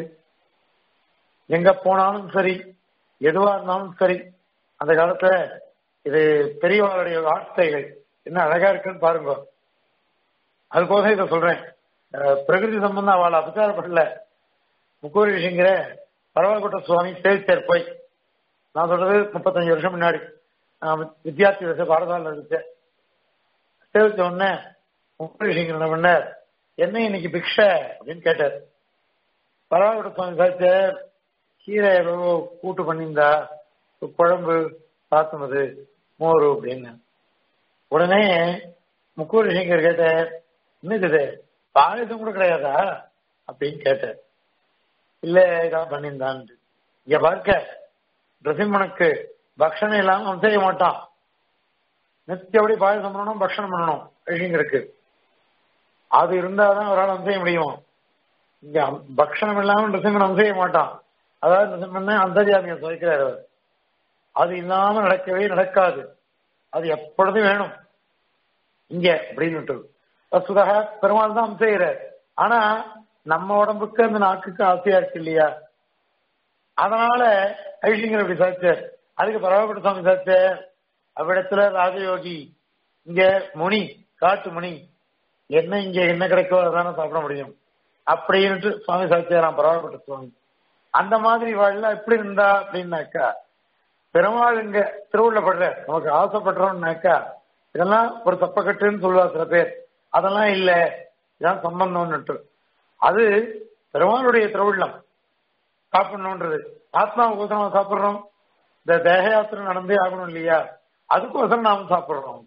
எங்க போனாலும் சரி எதுவா இருந்தாலும் சரி அந்த காலத்துல இது பெரியவர்களுடைய வார்த்தைகள் என்ன அழகா இருக்குன்னு பாருங்க அதுக்கோசம் இதை சொல்றேன் பிரகிருதி சம்பந்தம் அவளை அபச்சாரப்படல முக்கூரி விஷயங்கிற பரவாயில்கோட்ட சுவாமி சேவிச்சார் போய் நான் சொல்றது முப்பத்தஞ்சு வருஷம் முன்னாடி வித்தியார்த்தி வருஷம் பாரதால இருந்துச்சு சேவிச்ச உடனே முக்கூரி விஷயங்கள் என்ன பண்ணார் என்ன இன்னைக்கு பிக்ஷை அப்படின்னு கேட்டார் பரவாயில்கோட்ட சுவாமி சாதிச்சார் கீரை ஏதோ கூட்டு பண்ணியிருந்தா குழம்பு சாத்துனது மோர் அப்படின்னு உடனே முக்கூர் சங்கர் கேட்ட என்னது பாயசம் கூட கிடையாதா அப்படின்னு கேட்டார் இல்ல இதான் பண்ணியிருந்தான் இங்க பார்க்க நரசிம்மனுக்கு பக்ஷணம் இல்லாம அவன் செய்ய மாட்டான் நித்தியபடி பாயசம் பண்ணணும் பக்ஷணம் பண்ணணும் ரிஷிங்கருக்கு அது இருந்தாதான் அவரால் செய்ய முடியும் இங்க பக்ஷணம் இல்லாம நரசிம்மன் செய்ய மாட்டான் அதாவது நரசிம்மன் அந்தர்யாமியை சுவைக்கிறார் அவர் அது இல்லாம நடக்கவே நடக்காது அது எப்பொழுதும் வேணும் இங்க அப்படின்னு வசுதாக பெருமாள் தான் செய்யறார் ஆனா நம்ம உடம்புக்கு அந்த நாக்குக்கு ஆசையா இருக்கு இல்லையா அதனால ஐஷிங்கர் அப்படி சாச்சார் அதுக்கு பரவாயில்ல சுவாமி சாச்சார் அவ்விடத்துல ராஜயோகி இங்க முனி காட்டு முனி என்ன இங்க என்ன கிடைக்கோ அதான சாப்பிட முடியும் அப்படின்ட்டு சுவாமி சாச்சியாராம் பரவாயில்ல சுவாமி அந்த மாதிரி வாழலாம் எப்படி இருந்தா அப்படின்னாக்கா பெருமாள் இங்க திருவுள்ளப்படுற நமக்கு ஆசைப்படுறோம்னாக்கா இதெல்லாம் ஒரு தப்பக்கட்டுன்னு சொல்லுவா சில பேர் அதெல்லாம் இல்ல இதான் சம்பந்தம்னுட்டு அது பெருமாளுடைய திருவுள்ளம் சாப்பிடணுன்றது ஆத்மாவுக்கோசரம் சாப்பிடுறோம் இந்த தேக யாத்திரை நடந்தே ஆகணும் இல்லையா அதுக்கோசரம் நாம சாப்பிடுறோம்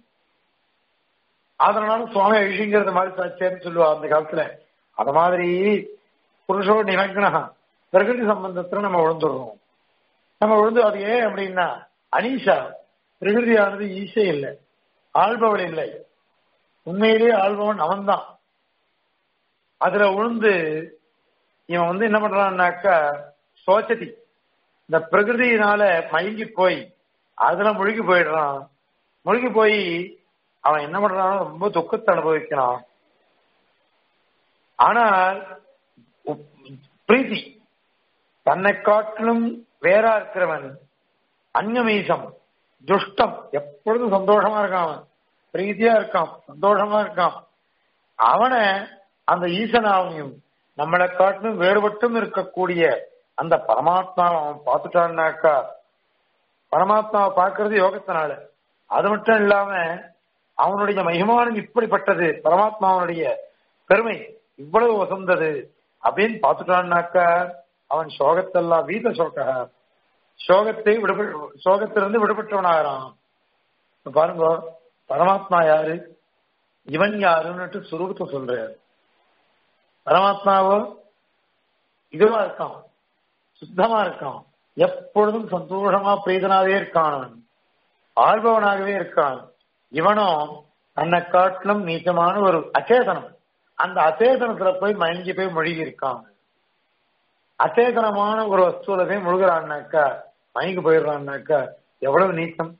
அதனால சுவாமி அழிங்கிறது மாதிரி சாச்சேன்னு சொல்லுவா அந்த காலத்துல அத மாதிரி புருஷோ நிலங்கனா பிரகிருதி சம்பந்தத்துல நம்ம விழுந்துடுறோம் நம்ம விழுந்து அது ஏன் அப்படின்னா அனீஷா பிரகிருதியானது ஈசை இல்லை ஆள்பவள் இல்லை உண்மையிலேயே ஆள்பவன் அவன்தான் அதுல விழுந்து இவன் வந்து என்ன பண்றான்னாக்கா சோச்சதி இந்த பிரகிருதியினால மயங்கி போய் அதுல முழுகி போயிடுறான் முழுகி போய் அவன் என்ன பண்றான் ரொம்ப துக்கத்தை அனுபவிக்கிறான் ஆனால் உப்- பிரீத்தி தன்னை காட்டிலும் வேறா இருக்கிறவன் அந்நமீசம் துஷ்டம் எப்பொழுதும் சந்தோஷமா இருக்கான் அவன் பிரீத்தியா இருக்கான் சந்தோஷமா இருக்கான் அவனை அந்த ஈசனாவையும் நம்மளை காட்டிலும் வேறுபட்டும் இருக்கக்கூடிய அந்த பரமாத்மாவை அவன் பார்த்துட்டான்னாக்கா பரமாத்மாவை பார்க்கறது யோகத்தினால அது மட்டும் இல்லாம அவனுடைய மகிமானம் இப்படிப்பட்டது பரமாத்மாவனுடைய பெருமை இவ்வளவு வசந்தது அப்படின்னு பார்த்துட்டான்னாக்கா அவன் சோகத்தெல்லாம் வீத சோக சோகத்தை விடுப சோகத்திலிருந்து விடுபட்டவனாகிறான் இப்ப பாருங்க பரமாத்மா யாரு இவன் யாருன்னுட்டு சுரூபத்தை சொல்றாரு பரமாத்மாவோ இதுவா இருக்கான் சுத்தமா இருக்கான் எப்பொழுதும் சந்தோஷமா பிரீதனாவே இருக்கான் அவன் ஆள்பவனாகவே இருக்கான் இவனும் தன்னை காட்டிலும் நீச்சமான ஒரு அச்சேதனம் அந்த அச்சேதனத்துல போய் மயங்கி போய் மொழிகி இருக்கான் அச்சேதனமான ஒரு வஸ்துவில போய் முழுகிறான்னாக்கா மயங்கி போயிடுறான்னாக்கா எவ்வளவு நீச்சம்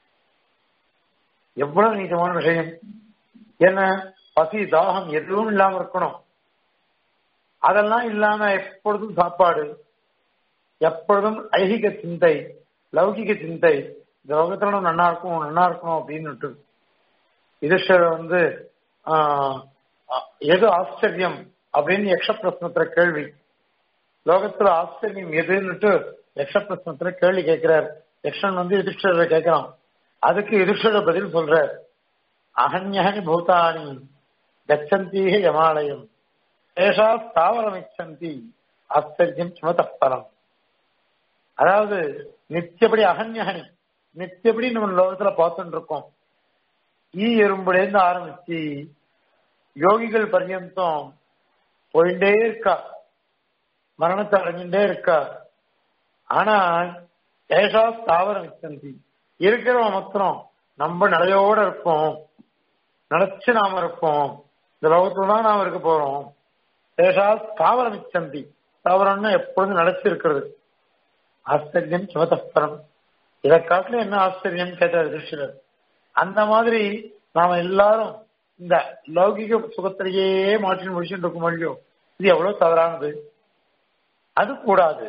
எவ்வளவு நீச்சமான விஷயம் என்ன பசி தாகம் எதுவும் இல்லாம இருக்கணும் அதெல்லாம் இல்லாம எப்பொழுதும் சாப்பாடு எப்பொழுதும் ஐகிக சிந்தை லௌகிக சிந்தை இந்த லோகத்துல நம்ம நன்னா இருக்கும் நன்னா இருக்கணும் அப்படின்னு யுதிஷ்டர் வந்து ஆஹ், அ- எது ஆச்சரியம் அப்படின்னு யக்ஷ பிரஸ்னத்துல கேள்வி லோகத்துல ஆச்சரியம் எதுன்னுட்டு யக்ஷ பிரஸ்னத்துல கேள்வி கேட்கிறார் யக்ஷன் வந்து யுதிஷ்டரை கேட்கிறான் அதுக்கு யுதிஷ்டர பதில் சொல்றார் அகன்யகனி பூதானி கச்சந்தீக யமாலயம் ஏஷா ஸ்தாவரமிச்சந்தி ஆச்சரியம் சுமதப்பரம் அதாவது நித்தியபடி அகன்யகனி நித்தியபடி நம்ம லோகத்துல பார்த்துட்டு இருக்கோம் ஈ எறும்புலேருந்து ஆரம்பிச்சு யோகிகள் பர்யந்தம் போயிட்டே இருக்கா மரணத்தை அடைஞ்சுட்டே இருக்கா ஆனால் ஏஷா ஸ்தாவரம் இச்சந்தி இருக்கிறவன் மாத்திரம் நம்ம நிலையோட இருப்போம் நினைச்சு நாம இருப்போம் இந்த லோகத்துல தான் நாம இருக்க போறோம் ஏஷா ஸ்தாவரம் இச்சந்தி ஸ்தாவரம்னா எப்பொழுதும் நினைச்சு இருக்கிறது ஆச்சரியம் சிவதப்பரம் இதை காட்டில என்ன ஆச்சரியம் கேட்டார் ரிஷிரர் அந்த மாதிரி நாம எல்லாரும் இந்த லௌகிக சுகத்திலேயே மாற்றி முடிச்சுட்டு இருக்க முடியும் இது எவ்வளவு தவறானது அது கூடாது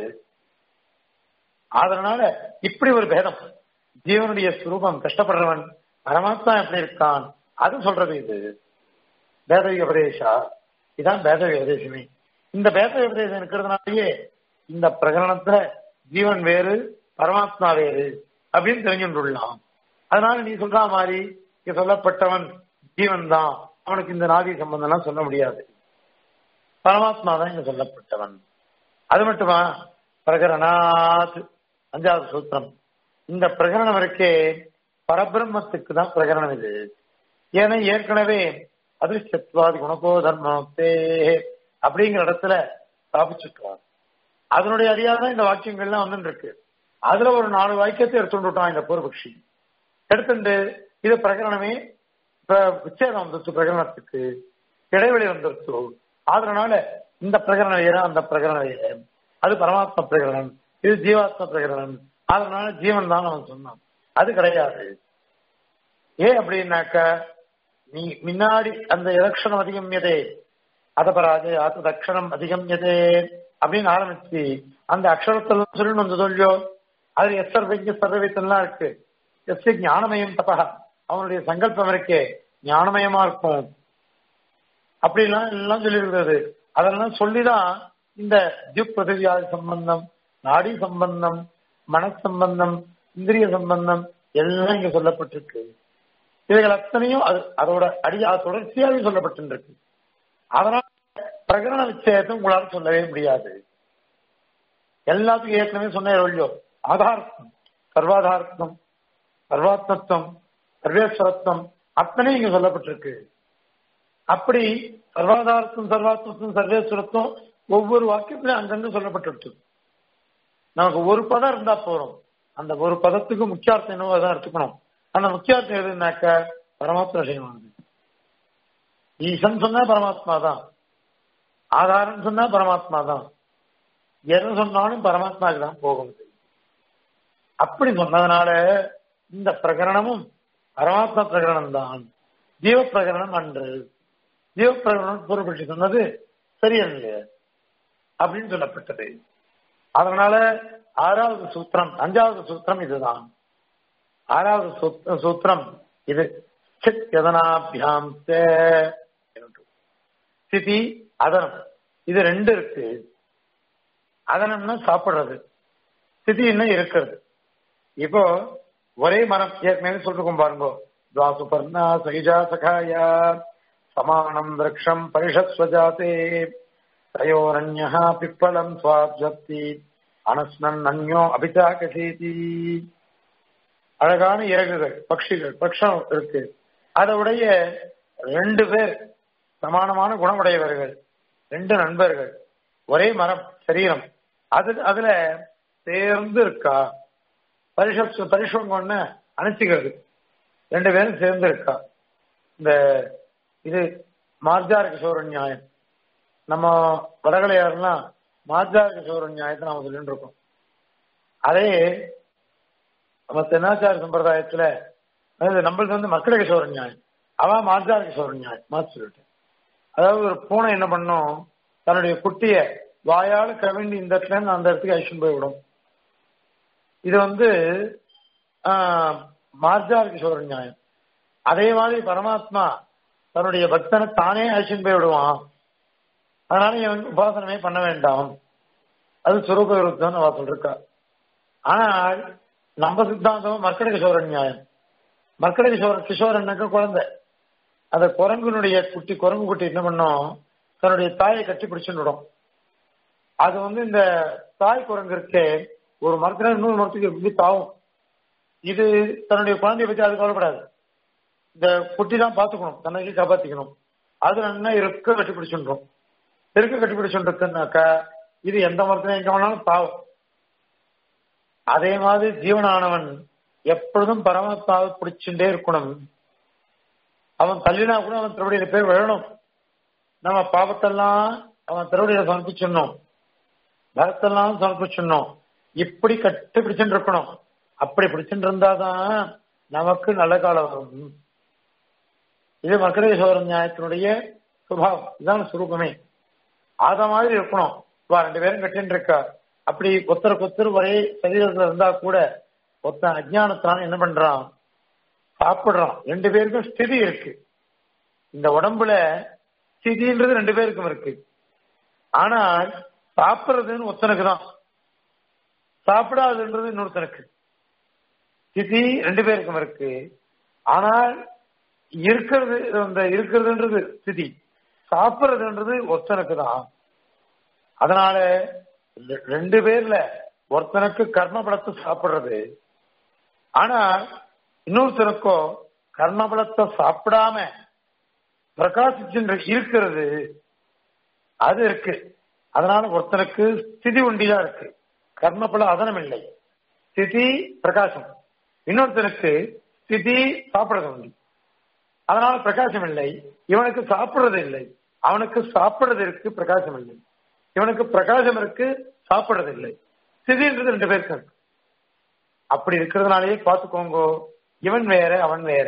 அதனால இப்படி ஒரு பேதம் ஜீவனுடைய சுரூபம் கஷ்டப்படுறவன் பரமாத்மா எப்படி இருக்கான் அது சொல்றது இது பேத உபதேசா இதான் பேத உபதேசமே இந்த பேத உபதேசம் இருக்கிறதுனாலயே இந்த பிரகரணத்துல ஜீவன் வேறு பரமாத்மா வேறு அப்படின்னு தெரிஞ்சுட்டுலாம் அதனால நீ சொல்ற மாதிரி இங்க சொல்லப்பட்டவன் ஜீவன் தான் அவனுக்கு இந்த நாதி சம்பந்தம்லாம் சொல்ல முடியாது பரமாத்மா தான் இங்க சொல்லப்பட்டவன் அது மட்டுமா பிரகரணாத் அஞ்சாவது சூத்திரம் இந்த பிரகரணம் இருக்கே பரபிரம்மத்துக்கு தான் பிரகரணம் இது ஏன்னா ஏற்கனவே அதிர்ஷ்டத்வாதி குணகோ தர்மத்தே அப்படிங்கிற இடத்துல ஸ்தாபிச்சுட்டார் அதனுடைய அடியாதான் இந்த வாக்கியங்கள்லாம் வந்து இருக்கு அதுல ஒரு நாலு வாக்கியத்தை எடுத்துட்டு விட்டான் இந்த பூர்வபக்ஷி எடுத்துட்டு இது பிரகரணமே இப்ப விச்சேதம் வந்துருச்சு பிரகரணத்துக்கு இடைவெளி வந்துருச்சு அதனால இந்த பிரகரணம் வேற அந்த பிரகரணம் வேற அது பரமாத்ம பிரகரணம் இது ஜீவாத்ம பிரகரணம் அதனால ஜீவன் தான் அவன் சொன்னான் அது கிடையாது ஏன் அப்படின்னாக்க நீ முன்னாடி அந்த இலட்சணம் அதிகம்யதே அதபராஜே அது தக்ஷணம் அதிகம்யதே அப்படின்னு ஆரம்பிச்சு அந்த அக்ஷரத்தில் சொல்லணும் வந்து சொல்லியோ அது எஸ் சர்வஜ சர்வவித்தெல்லாம் இருக்கு எஸ் ஞானமயம் தபா அவனுடைய சங்கல்பம் இருக்கே ஞானமயமா இருக்கும் அப்படிலாம் எல்லாம் சொல்லியிருக்கிறது அதெல்லாம் சொல்லிதான் இந்த தியுக் பிரதிவியாதி சம்பந்தம் நாடி சம்பந்தம் மன சம்பந்தம் இந்திரிய சம்பந்தம் எல்லாம் இங்க சொல்லப்பட்டிருக்கு இவைகள் அத்தனையும் அது அதோட அடி அது தொடர்ச்சியாகவே சொல்லப்பட்டிருக்கு அதனால பிரகரண விச்சயத்தை உங்களால சொல்லவே முடியாது எல்லாத்துக்கும் ஏற்கனவே சொன்ன இல்லையோ ஆதாரத்தம் சர்வாதாரத்தம் சர்வாத்மத்துவம் சர்வேஸ்வரத்துவம் அத்தனையும் இங்க சொல்லப்பட்டிருக்கு அப்படி சர்வாதாரத்துவம் சர்வாத்மத்துவம் சர்வேஸ்வரத்துவம் ஒவ்வொரு வாக்கியத்திலும் அங்கங்க சொல்லப்பட்டிருக்கு நமக்கு ஒரு பதம் இருந்தா போறோம் அந்த ஒரு பதத்துக்கு முக்கியார்த்தம் என்னவோ அதான் எடுத்துக்கணும் அந்த முக்கியார்த்தம் எதுனாக்க பரமாத்ம விஷயமானது ஈசன் சொன்னா பரமாத்மா தான் ஆதாரம் சொன்னா பரமாத்மா தான் எது சொன்னாலும் பரமாத்மாவுக்கு தான் போகும் அப்படி சொன்னதுனால இந்த பிரகரணமும் பரமாத்மா பிரகரணம் தான் ஜீவ பிரகரணம் அன்று ஜீவ பிரகரணம் பூர்வபட்சி சொன்னது சரியில்லை அப்படின்னு சொல்லப்பட்டது அதனால ஆறாவது சூத்திரம் அஞ்சாவது சூத்திரம் இதுதான் ஆறாவது சூத்- சூத்திரம் இது சித் எதனாபியாம் ச என்று. ஸ்திதி அதனம் இது ரெண்டு இருக்கு அதனம்னா சாப்பிடுறது ஸ்திதின்னா இருக்கிறது இப்போ ஒரே மரம் ஏற்கனவே சொல்லிருக்கோம் பாருங்க துவாசுபர்ணா சகிஜா சகாயா சமானம் விரக்ஷம் பரிஷஸ்வஜாதே தயோரண்யா பிப்பலம் சுவாப்ஜப்தி அனஸ்னன் அந்யோ அபிதாகசீதி அழகான இறகுகள் பட்சிகள் பட்சம் இருக்கு அதோடைய ரெண்டு பேர் சமானமான குணமுடையவர்கள் ரெண்டு நண்பர்கள் ஒரே மரம் சரீரம் அது அதுல சேர்ந்து இருக்கா பரிஷ பரிஷங்கொன்னு அணைச்சிக்கிறது ரெண்டு பேரும் சேர்ந்து இருக்கா இந்த இது மார்ஜார கிஷோர நியாயம் நம்ம வடகலையாரெல்லாம் மார்ஜார கிஷோர நியாயத்தை நாம சொல்லிட்டு இருக்கோம் அதே நம்ம தென்னாச்சார சம்பிரதாயத்துல அதாவது நம்மளுக்கு வந்து மக்கள் கிஷோர நியாயம் அவன் மார்ஜார கிஷோர நியாயம் மாற்றி சொல்லிட்டேன் அதாவது ஒரு பூனை என்ன பண்ணும் தன்னுடைய குட்டிய வாயால கவிண்டி இந்த இடத்துல இருந்து அந்த இடத்துக்கு அழிச்சுட்டு போய் விடும் இது வந்து ஆஹ், மார்ஜார கிஷோர நியாயம் அதே மாதிரி பரமாத்மா தன்னுடைய பக்தனை தானே அழிச்சுட்டு போய் விடுவான் அதனால இவன் உபாசனமே பண்ண வேண்டாம் அது சுரூப விருத்தம் அவ சொல்லிருக்கா ஆனால் நம்ம சித்தாந்தம் மர்க்கட கிஷோர நியாயம் மர்க்கட கிஷோர கிஷோரனுக்கு குழந்தை அந்த குரங்குனுடைய குட்டி குரங்கு குட்டி என்ன பண்ணும் தன்னுடைய தாயை கட்டி பிடிச்சுட்டு விடும் அது வந்து இந்த தாய் குரங்கு இருக்கே ஒரு மரத்துல இன்னொரு மரத்துக்கு எப்படி தாவும் இது தன்னுடைய குழந்தைய பத்தி அது கவலைப்படாது இந்த குட்டி தான் பாத்துக்கணும் தன்னைக்கு காப்பாத்திக்கணும் அது நல்லா இருக்க கட்டி பிடிச்சுன்றோம் இருக்க கட்டி பிடிச்சுருக்குன்னாக்கா இது எந்த மரத்துல எங்க வேணாலும் தாவும் அதே மாதிரி ஜீவனானவன் எப்பொழுதும் பரமாத்மாவை பிடிச்சுட்டே இருக்கணும் அவன் தள்ளினா கூட அவன் திருவடியில பேர் விழணும் நம்ம பாவத்தெல்லாம் அவன் திருவடியில சமர்ப்பிச்சிடணும் பரத்தெல்லாம் சமர்ப்பிச்சிடணும் இப்படி கட்டி பிடிச்சுட்டு இருக்கணும் அப்படி பிடிச்சுட்டு இருந்தாதான் நமக்கு நல்ல காலம் வரும் இது மக்களேஸ்வரன் நியாயத்தினுடைய சுபாவம் இதான் சுரூபமே அத மாதிரி இருக்கணும் வா ரெண்டு பேரும் கட்டின்னு இருக்கா அப்படி ஒருத்தருக்கு ஒருத்தர் ஒரே சரீரத்துல இருந்தா கூட ஒருத்தன் அஜ்ஞானத்தினால என்ன பண்றான் சாப்பிடுறான் ரெண்டு பேருக்கும் ஸ்திதி இருக்கு இந்த உடம்புல ஸ்திதின்றது ரெண்டு பேருக்கும் இருக்கு ஆனால் சாப்பிடுறதுன்னு ஒருத்தனுக்கு தான் சாப்பிடாதுன்றது இன்னொருத்தனுக்கு ஸ்திதி ரெண்டு பேருக்கும் இருக்கு ஆனால் இருக்கிறது அந்த இருக்கிறதுன்றது ஸ்திதி சாப்பிடுறதுன்றது ஒருத்தனுக்கு தான் அதனால ரெ- ரெண்டு பேர்ல ஒருத்தனுக்கு கர்ம பலத்தை சாப்பிடுறது ஆனா இன்னொருத்தனுக்கோ கர்ம பலத்தை சாப்பிடாம பிரகாசிச்சுன்ற இருக்கிறது அது இருக்கு அதனால ஒருத்தனுக்கு ஸ்திதி உண்டியா இருக்கு கர்மபல அதனம் இல்லை ஸ்திதி பிரகாசம் இன்னொருத்தனுக்கு ஸ்திதி சாப்பிடுறது உண்டு அதனால பிரகாசம் இல்லை இவனுக்கு சாப்பிடுறது இல்லை அவனுக்கு சாப்பிடுறது இருக்கு பிரகாசம் இல்லை இவனுக்கு பிரகாசம் இருக்கு சாப்பிடுறது இல்லை ஸ்திதின்றது ரெண்டு பேருக்கு இருக்கு அப்படி இருக்கிறதுனாலயே பார்த்துக்கோங்க இவன் வேற அவன் வேற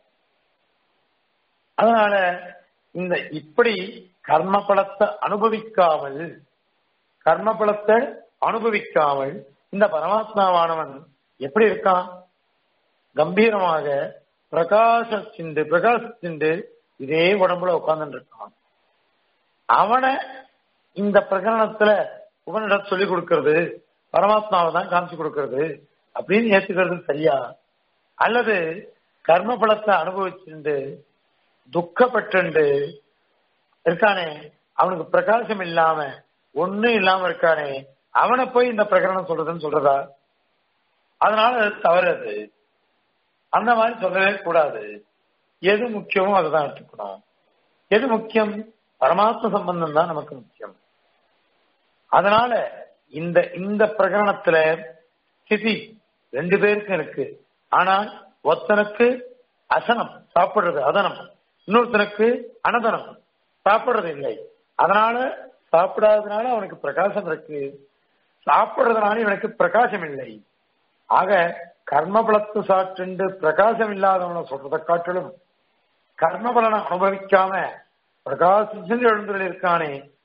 அதனால இந்த இப்படி கர்ம பலத்தை அனுபவிக்காமல் கர்ம பலத்தை அனுபவிக்காமல் இந்த பரமாத்மாவானவன் எப்படி இருக்கான் கம்பீரமாக பிரகாச சிந்து பிரகாச சிந்து இதே உடம்புல உட்கார்ந்துட்டு இருக்கான் அவனை இந்த பிரகரணத்துல உபனிடம் சொல்லிக் கொடுக்கிறது பரமாத்மாவை தான் காமிச்சு கொடுக்கிறது அப்படின்னு ஏத்துக்கிறது சரியா அல்லது கர்ம பலத்தை அனுபவிச்சுண்டு துக்கப்பட்டு இருக்கானே அவனுக்கு பிரகாசம் இல்லாம ஒண்ணும் இல்லாம இருக்கானே அவனை போய் இந்த பிரகரணம் சொல்றதுன்னு சொல்றதா அதனால அது தவறு அது அந்த மாதிரி சொல்லவே கூடாது எது முக்கியமோ அதுதான் எடுத்துக்கணும் எது முக்கியம் பரமாத்ம சம்பந்தம் தான் நமக்கு முக்கியம் அதனால இந்த இந்த பிரகரணத்துல ஸ்திதி ரெண்டு பேருக்கும் இருக்கு ஆனால் ஒருத்தனுக்கு அசனம் சாப்பிடுறது அதனம் இன்னொருத்தனுக்கு அனதனம் சாப்பிடுறது இல்லை அதனால சாப்பிடாததுனால அவனுக்கு பிரகாசம் இருக்கு சாப்பிடுறதுனால இவனுக்கு பிரகாசம் இல்லை ஆக கர்மபலத்து சாற்றுண்டு பிரகாசம் இல்லாதவனை சொல்றதை காட்டிலும் கர்மபலனை அனுபவிக்காம பிரகாசிச்சு எழுந்துள்ள இருக்கானே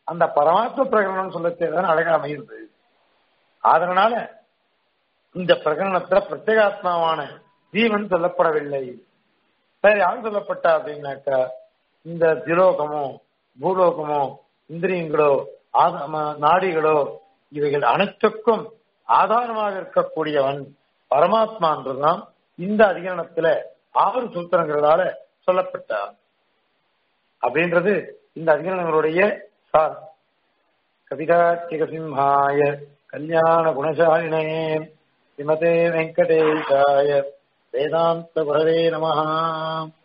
அந்த பரமாத்ம பிரகரணம் சொல்லத்தேதான் அழகா அமையுது அதனால இந்த பிரகரணத்துல பிரத்யேகாத்மாவான ஜீவன் சொல்லப்படவில்லை வேற யார் சொல்லப்பட்டா அப்படின்னாக்கா இந்த திலோகமோ பூலோகமோ இந்திரியங்களோ ஆத- நாடிகளோ இவைகள் அனைத்துக்கும் ஆதாரமாக இருக்கக்கூடியவன் பரமாத்மான்றதுதான் இந்த அதிகரணத்துல ஆறு சூத்திரங்களால சொல்லப்பட்டார் அப்படின்றது இந்த அதிகரணங்களுடைய சார் கவிதார்த்திக சிம்ஹாய கல்யாண குணசாலினே ஸ்ரீமதே வெங்கடேஷாய வேதாந்த குரவே நமஹா